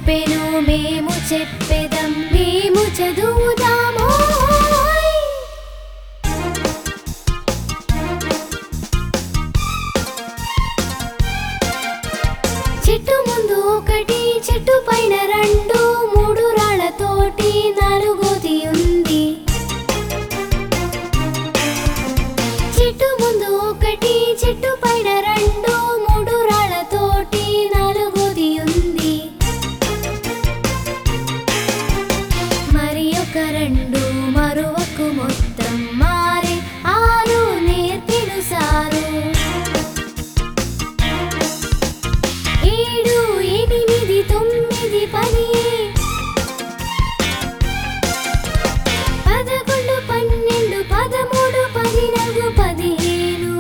చెప్పెను మేము చెప్పెదం మేము చదువుదామో చెట్టు ముందు ఒకటి చెట్టు పైన రెండు మూడు రాళ్లతోటి నాలుగోది ఉంది చెట్టు ముందు ఒకటి చెట్టు పైన రెండు మూడు రాళ్లతోటి నాలుగోది ఉంది మరి ఒక రెండు మరొకకు మొత్తం మారే ఆరు నేర్పిను సారు ఏడు ఎనిమిది తొమ్మిది పది పదకొండు పన్నెండు పదమూడు పదినాలుగు పదిహేను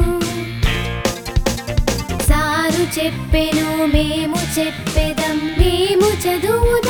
సారు చెప్పెను మేము చెప్పెదం మేము చదువుదాం